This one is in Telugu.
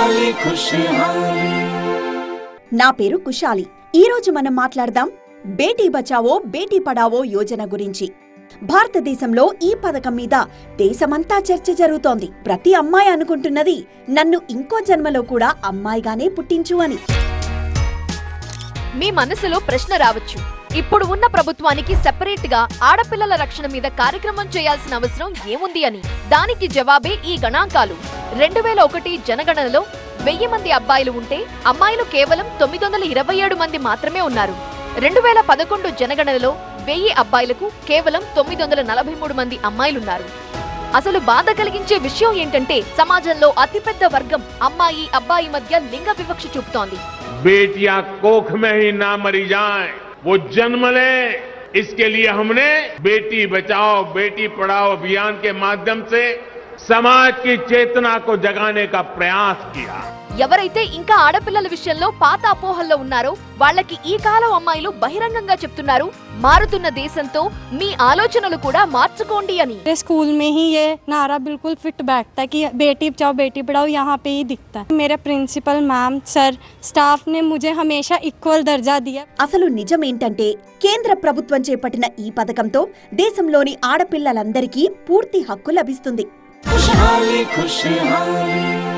खुशहाली खुशहाली నా పేరు కుశాలి ఈరోజు మనం మాట్లాడదాం బేటీ బచావో బేటీ పడావో యోజన గురించి భారతదేశంలో ఈ పథకం మీద దేశమంతా చర్చ జరుగుతోంది ప్రతి అమ్మాయి అనుకుంటున్నది నన్ను ఇంకో జన్మలో కూడా అమ్మాయిగానే పుట్టించు అని మీ మనసులో ప్రశ్న రావచ్చు ఇప్పుడు ఉన్న ప్రభుత్వానికి సెపరేట్ గా ఆడపిల్లల రక్షణ మీద కార్యక్రమం చేయాల్సిన అవసరం ఏముంది అని దానికి జవాబే ఈ గణాంకాలు రెండు వేల ఒకటి జనగణనలో వెయ్యి మంది అబ్బాయిలు ఉంటే అమ్మాయిలు కేవలం తొమ్మిది వందల ఇరవై ఏడు మంది మాత్రమే ఉన్నారు రెండు వేల పదకొండు జనగణనలో వెయ్యి అబ్బాయిలకు కేవలం తొమ్మిది వందల నలభై మూడు మంది అమ్మాయిలున్నారు అసలు బాధ కలిగించే విషయం ఏంటంటే సమాజంలో అతిపెద్ద వర్గం అమ్మాయి అబ్బాయి మధ్య లింగ వివక్ష చూపుతోంది बेटियां कोख में ही ना मरी जाएं, वो जन्म ले इसके लिए हमने बेटी बचाओ बेटी पढ़ाओ अभियान के माध्यम से समाज की चेतना को जगाने का प्रयास किया ఎవరైతే ఇంకా ఆడపిల్లల విషయంలో పాత అపోహల్లో ఉన్నారో వాళ్ళకి ఈ కాలం అమ్మాయిలు బహిరంగంగా చెప్తున్నారు మారుతున్న దేశంతో మీ ఆలోచనలు కూడా మార్చుకోండి అని मेरे स्कूल में ही ये नारा बिल्कुल फिट बैठता है कि बेटी बचाओ बेटी पढ़ाओ यहाँ पे ही दिखता है मेरे प्रिंसिपल मैम सर स्टाफ ने मुझे हमेशा इक्वल दर्जा दिया అసలు నిజమేంటంటే కేంద్ర ప్రభుత్వం చేపట్టిన ఈ పథకంతో దేశంలోని ఆడపిల్లలందరికీ పూర్తి హక్కు లభిస్తుంది खुशहाली खुशहाली